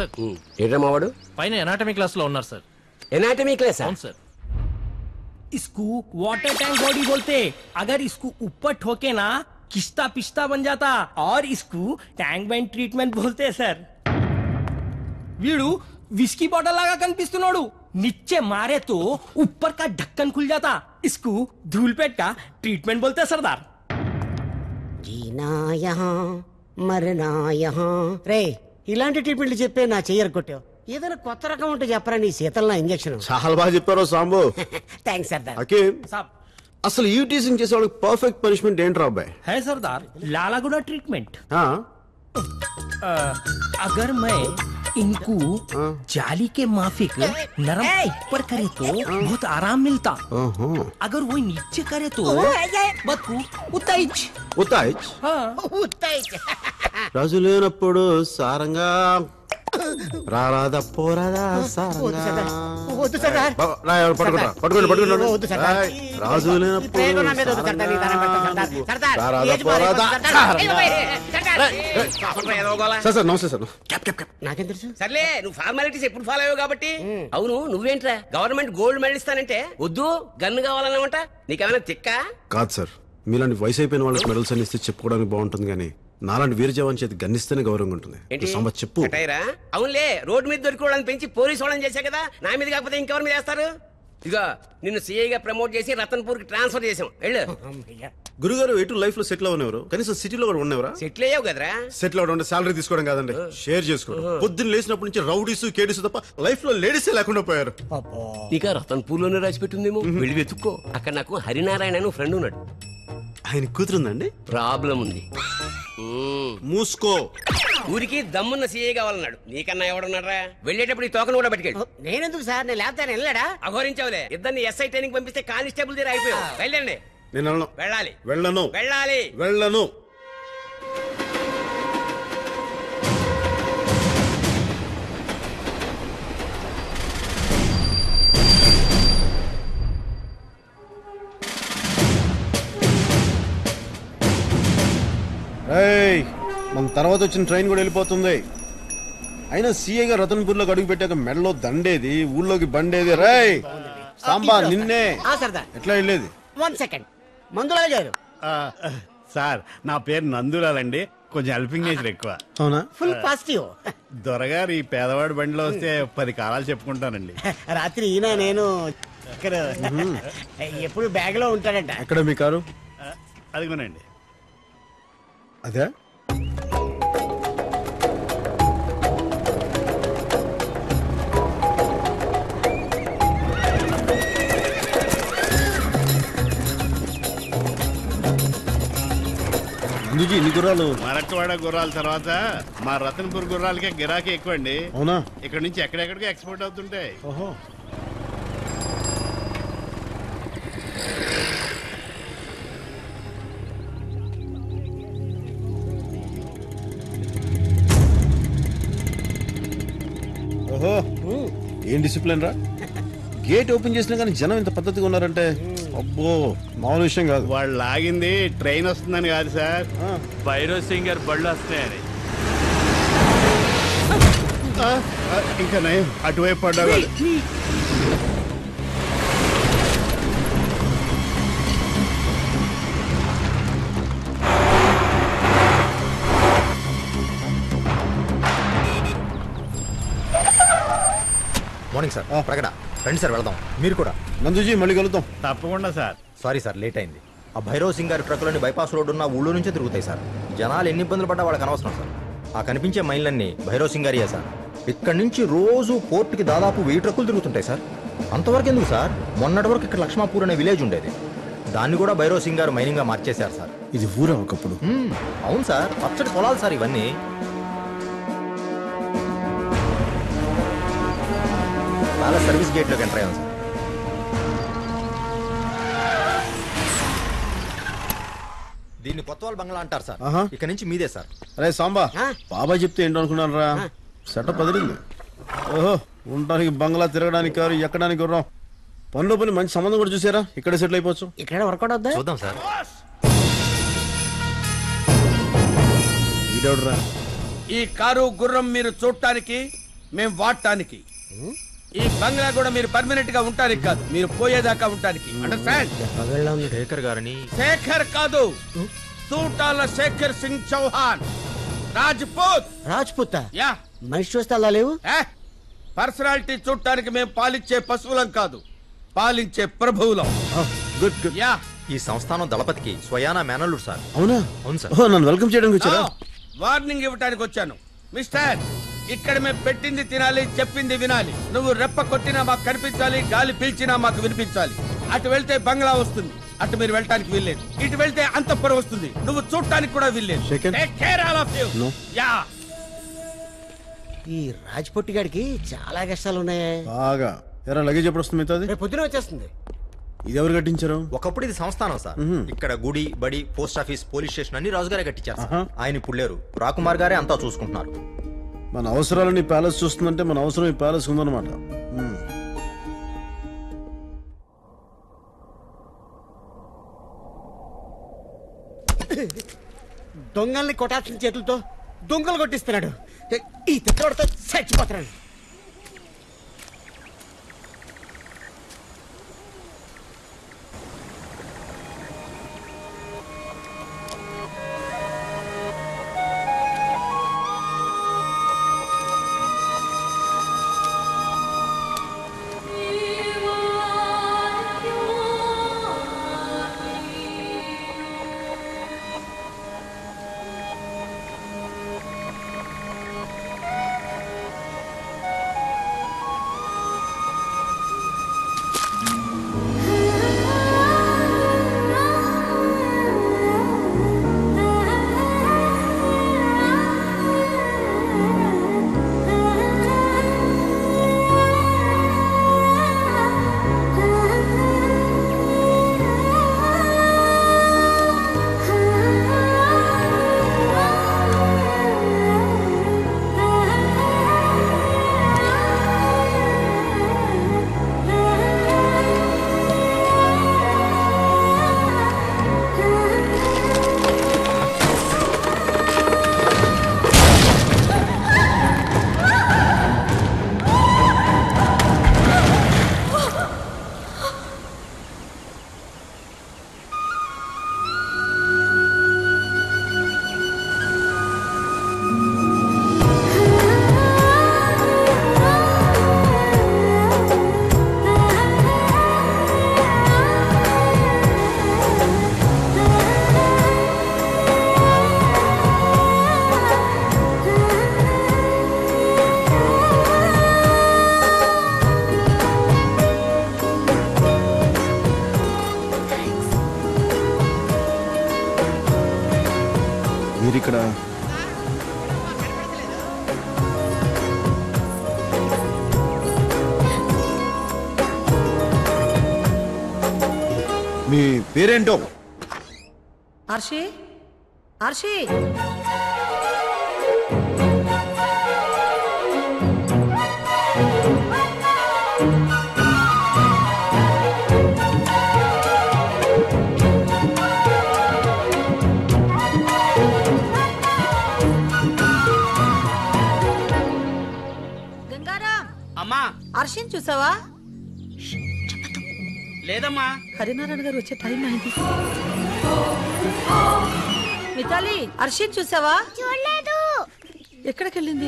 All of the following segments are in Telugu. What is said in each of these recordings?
సార్ ఏంట్రా మావాడు పైన ఎనాటమీ క్లాస్ లో ఉన్నారు సార్ ఎనాటమీ క్లాస్ అవును సార్ इसको वाटर टैंक बॉडी बोलते अगर इसको ऊपर ठोके ना किस्ता पिस्ता बन जाता और इसको टैंक बैंड ट्रीटमेंट बोलते हैं सर వీడు విస్కీ బాటిల్ లాగా కనిపిస్తున్నాడు నిచ్చే మారే తో ऊपर का ढक्कन खुल जाता इसको धूलपेट का ट्रीटमेंट बोलते हैं सरदार జీనా యహా మరనా యహా రే ఇలాంటి ట్రీట్మెంట్లు చెప్పే నా చెయ్యరు కొట్టావు ఏదైనా కొత్త రకం ఉంటే చెప్పరా నీ శీతల ఇంజక్షన్ చాలా బాగా చెప్పారు సాంబు థ్యాంక్స్ సర్దార్ హకీం साहब అసలు ఈ టీచింగ్ చేసే వాళ్ళకి పర్ఫెక్ట్ పనిష్మెంట్ ఏంట్రా అబ్బాయి है सरदार लालागुड़ा ट्रीटमेंट ఆ? अगर मैं इनको जाली के माफिक नरम ऊपर करे तो बहुत आराम मिलता ఓహో. अगर वो नीचे करे तो बदकू उताइच ఉత్తాయ్ हाँ రాజు లేనప్పుడు సారంగా రారాదా పోరాదా సారంగా వద్దు సర్దార్ బాబా, రా, ఎవరు పట్టుకుంటా పట్టుకోండి పట్టుకోండి వద్దు సర్దార్. రాయ్, రాజు ఈ లేనప్పుడు ప్రయోగం నా మీద వద్దు సర్దార్, నీ దండం పెడతాను సర్దార్. సర్దార్, రారాదా ఏజ్ బాగాలేదు పోరాదా సర్దార్. అయ్యో, అయ్యో, సర్దార్. సార్ సార్ నమస్తే సార్ క్యాప్ క్యాప్ క్యాప్ నాకేం తెలుసు సర్లే నువ్వు ఫార్మాలిటీస్ ఎప్పుడు ఫాలో అయ్యావు కాబట్టి అవును నువ్వేంట్రా గవర్నమెంట్ గోల్డ్ మెడల్ ఇస్తానంటే వద్దు గన్ను కావాలన్నమాట నీకేమైనా తిక్కా కాదు సార్ మీలాంటి వయసు అయిపోయిన వాళ్ళకి మెడల్స్ అని ఇస్తే చెప్పుకోవడానికి బాగుంటుంది కానీ నాలాంటి వీర జవాన్ చేతి గన్నిస్తేనే గౌరవంగా ఉంటుంది ఏంటి సంబత్ చెప్పు కటాయిరా అవునులే రోడ్డు మీద దొరికి వాళ్ళని పెంచి పోలీసు వాళ్ళని చేశా కదా నా మీద కాకపోతే ఇంకెవరి మీద చేస్తారు ఇదిగో నిన్ను సిఐగా ప్రమోట్ చేసి రతన్పూర్ కి ట్రాన్స్ఫర్ చేసాం వెళ్ళు గురుగారు ఎటు లైఫ్ లో సెటిల్ అవ్వనివ్వరు కనీసం సిటీలో కూడా ఉన్నవరా సెటిల్ అయ్యావు కదరా సెటిల్ అవడం అంటే సాలరీ తీసుకోవడం కాదండి షేర్ చేసుకోవడం పొద్దున్న లేచినప్పటి నుంచి రౌడీస్ కేడీస్ తప్ప లైఫ్ లో లేడీస్ లేకుండా పోయారు నీకు రతన్పూర్ లోనే రాసి పెట్టుందేమో వెళ్ళి వెతుక్కో అక్కడ నాకు హరినారాయణ అని ఫ్రెండ్ ఉన్నాడు ఆయన కూతురుందండి ప్రాబ్లం ఉంది మ్మ్. మూసుకో ఊరికి దమ్మున్న సీఏ కావాలన్నాడు నీకన్నా ఎవడున్నారా వెళ్ళేటప్పుడు ఈ తోకను కూడా పట్టుకెళ్ళి నేనెందుకు సార్ నేను లేకపోతే ఆయన వెళ్ళాడా అఘోరించావులే ఇద్దరిని ఎస్ఐ ట్రైనింగ్ పంపిస్తే కానిస్టేబుల్ దగ్గర అయిపోయావు వెళ్ళండి నేను వెళ్ళను వెళ్ళాలి వెళ్ళను వెళ్ళాలి వెళ్ళను ఏయ్, మన తర్వాత వచ్చిన ట్రైన్ కూడా వెళ్ళిపోతుంది అయినా సీఏగా రతన్పూర్లోకి అడుగు పెట్టాక మెడలో దండేది ఊళ్ళోకి బండేది రేయ్ సాంబా నిన్నే ఆ సర్దార్ ఎట్లా వెళ్ళేది వన్ సెకండ్ మందులా గారు ఆ, సార్ నా పేరు నందులాలండి కొంచెం హెల్పింగ్ నేచర్ ఎక్కువ అవునా ఫుల్ పాజిటివ్ దొరగారు ఈ పేదవాడి బండిలో వస్తే పది కాలాలు చెప్పుకుంటానండి రాత్రి ఈయన నేను ఇక్కడ ఎప్పుడు బ్యాగ్ లో ఉంటాడంట ఎక్కడ మీ కారు ఆ, అదిగోనండి అదే అందుజీ ఇన్ని గుర్రాలు మరట్వాడ గుర్రాల తర్వాత మా రతన్పూర్ గుర్రాలకే గిరాకీ ఎక్కువ అండి అవునా ఇక్కడ నుంచి ఎక్కడెక్కడికి ఎక్స్పోర్ట్ అవుతుంటాయి ఓహో ఓహో ఏం డిసిప్లిన్ రా గేట్ ఓపెన్ చేసినా కానీ జనం ఇంత పద్ధతిగా ఉన్నారంటే అబ్బో మామూలు విషయం కాదు వాళ్ళు లాగింది ట్రైన్ వస్తుందని కాదు సార్ భైరవ్ సింగర్ బళ్ళు వస్తాయని ఆ, ఆ, ఇంకా నయం అటువైపు పడ్డా మార్నింగ్ సార్ ప్రకట రండి సార్ వెళదాం మీరు కూడా నందుజీ మళ్ళీ కలుద్దాం తప్పకుండా సార్ సారీ సార్ లేట్ అయింది ఆ భైరవ్ సింగ్ గారి ట్రక్కులన్నీ బైపాస్ రోడ్ ఉన్న ఊళ్ళో నుంచే తిరుగుతాయి సార్ జనాలు ఎన్ని ఇబ్బందులు పడ్డా వాళ్ళకి అనవసరం సార్ ఆ కనిపించే మైళ్ళన్నీ భైరవ్ సింగ్ గారియే సార్ ఇక్కడి నుంచి రోజు పోర్టుకి దాదాపు వెయ్యి ట్రక్కులు తిరుగుతుంటాయి సార్ అంతవరకు ఎందుకు సార్ మొన్నటి వరకు ఇక్కడ లక్ష్మాపూర్ అనే విలేజ్ ఉండేది దాన్ని కూడా భైరవ్ సింగ్ గారు మైనింగ్గా మార్చేశారు సార్ ఇది ఊరా ఒకప్పుడు మ్మ్, అవును సార్ పచ్చడి పొలాలు సార్ ఇవన్నీ చాలా సర్వీస్ గేట్లోకి ఎంటర్ అయ్యాం సార్ దీన్ని కొత్తవాళ్ళ బంగ్లా అంటారు సార్ ఆహా. ఇక నుంచి మీదే సార్ అరే సాంబా ఆ? బాబా చెప్తే ఏంటో అనుకున్నాను రా సెటప్ పదిలింది ఓహో ఉండడానికి బంగ్లా తిరగడానికి కారు ఎక్కడానికి గుర్రం పనిలో పని మంచి సంబంధం కూడా చూసారా ఇక్కడే సెటిల్ అయిపోవచ్చు ఇక్కడ వర్కౌట్ అవుద్దా చూద్దాం సార్ వీడెవడరా ఈ కారు గుర్రం మీరు చూడటానికి మేము వాడటానికి ఈ బంగ్లా కూడా మీరు పర్మనెంట్ గా ఉంటానికి కాదు మీరు పోయేదాకా ఉంటానికి అండర్స్టాండ్ పగళ్ళ ఉంది శేఖర్ గారిని శేఖర్ కాదు తూటాల శేఖర్ సింగ్ చౌహాన్ రాజ్పూత్ రాజ్పుత్త యా మనిషి చూస్తే అలా లేవు పర్సనాలిటీ చూడటానికి మేము పాలిచ్చే పశువులం కాదు పాలించే ప్రభువులం గుడ్ గుడ్ యా ఈ సంస్థానం దళపతికి స్వయానా మేనల్లుడు సార్ అవునా అవును సార్ ఓ నన్ను వెల్కమ్ చేయడానికి వచ్చారా వార్నింగ్ ఇవ్వటానికి వచ్చాను మిస్టర్ ఇక్కడ మేము పెట్టింది తినాలి చెప్పింది వినాలి నువ్వు రెప్ప కొట్టినా మాకు కనిపించాలి గాలి పీల్చినా మాకు వినిపించాలి అటు వెళ్తే బంగ్లా వస్తుంది అటు మీరు వెళ్ళటానికి వీల్లేదు ఇటు వెళ్తే అంతఃపురం వస్తుంది నువ్వు చూడటానికి కూడా వీల్లేదు Second. Take care all of you. No. Yeah. ఈ రాజ్పొట్టి గాడికి చాలా కష్టాలు ఉన్నాయే బాగా ఎరా లగేజ్ ఎప్పుడు వస్తుంది మిగతాది రేపు పొద్దున వచ్చేస్తుంది ఇది ఎవరు కట్టించారు ఒకప్పుడు ఇది సంస్థానం సార్ ఇక్కడ గుడి బడి పోస్ట్ ఆఫీస్ పోలీస్ స్టేషన్ అన్ని రాజుగారే కట్టించారు సార్. ఆహా. ఆయన ఇప్పుడు లేరు రాకుమార్ గారే అంతా చూసుకుంటున్నారు మన అవసరాలని ప్యాలెస్ చూస్తుందంటే మన అవసరం ఈ ప్యాలెస్ ఉందన్నమాట మ్మ్. దొంగల్ని కొట్టాల్సిన చేతులతో దొంగలు కొట్టిస్తున్నాడు ఈ తిట్టోడితో చచ్చిపోతున్నాడు మీరు ఇక్కడ మీ పేరేంటో హర్షి హర్షి గంగారాం అమ్మా హర్షిని చూసావా లేదమ్మా హరినారాయణ గారు వచ్చే టైం అయింది మితాలి హర్షిని చూసావా చూడలేదు ఎక్కడికి వెళ్ళింది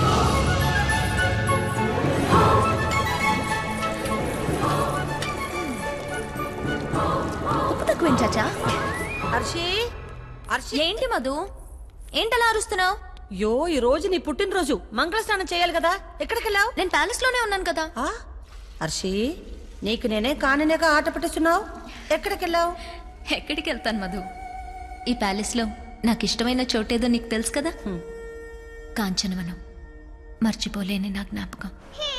ఉప్పు తక్కువ చాచా హర్షి హర్షి ఏంటి మధు ఏంటలా అరుస్తున్నావు యో ఈ రోజు నీ పుట్టినరోజు మంగళ స్నానం చేయాలి కదా ఎక్కడికి వెళ్ళావు నేను ప్యాలెస్ లోనే ఉన్నాను కదా ఆ? హర్షి నీకు నేనే కాననేగా ఆట పట్టిస్తున్నావు ఎక్కడికి వెళ్ళావు ఎక్కడికి వెళ్తాను మధు ఈ ప్యాలెస్ లో నాకు ఇష్టమైన చోటేదో నీకు తెలుసు కదా కాంచనవనం మర్చిపోలేని నా జ్ఞాపకం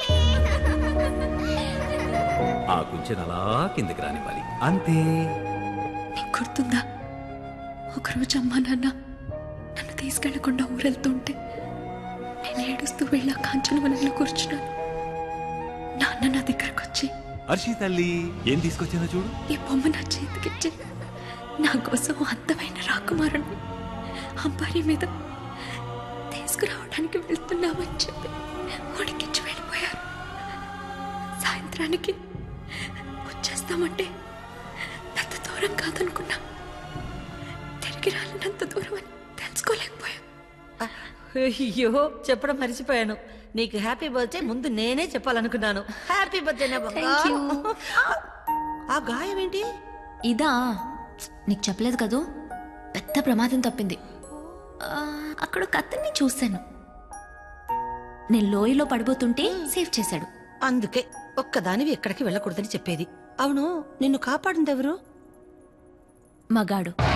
ఆ కుంచెని అలా కిందకి రానివ్వాలి అంతే నీకు గుర్తుందా ఒకరోజు అమ్మా నాన్న నన్ను తీసుకెళ్లకుండా ఊరెళ్తుంటే నేను ఏడుస్తూ వెళ్ళి ఆ కాంచనవనంలో కూర్చున్నాను నాన్న నా దగ్గరకు వచ్చి హర్షి తల్లి ఏం తీసుకొచ్చానో చూడు ఈ బొమ్మ నా చేతికిచ్చి నా కోసం అందమైన రాకుమారుణ్ణి అంబారీ మీద తీసుకు తీసుకురావడానికి వెళ్తున్నామని చెప్పి ఉడికించి వెళ్ళిపోయారు సాయంత్రానికి వచ్చేస్తామంటే అంత దూరం కాదనుకున్నా తిరిగి రాలేనంత దూరం అని తెలుసుకోలేకపోయాం అయ్యో చెప్పడం మర్చిపోయాను నీకు హ్యాపీ బర్త్డే ముందు నేనే చెప్పాలనుకున్నాను హ్యాపీ బర్త్డే Thank you. ఆ గాయం ఏంటి ఇదా నీకు చెప్పలేదు కదూ పెద్ద ప్రమాదం తప్పింది ఆ, అక్కడ ఒక అతన్ని చూశాను నేను లోయలో పడిపోతుంటే సేవ్ చేశాడు అందుకే ఒక్కదానివి ఎక్కడికి వెళ్ళకూడదని చెప్పేది అవును నిన్ను కాపాడింది ఎవరు మగాడు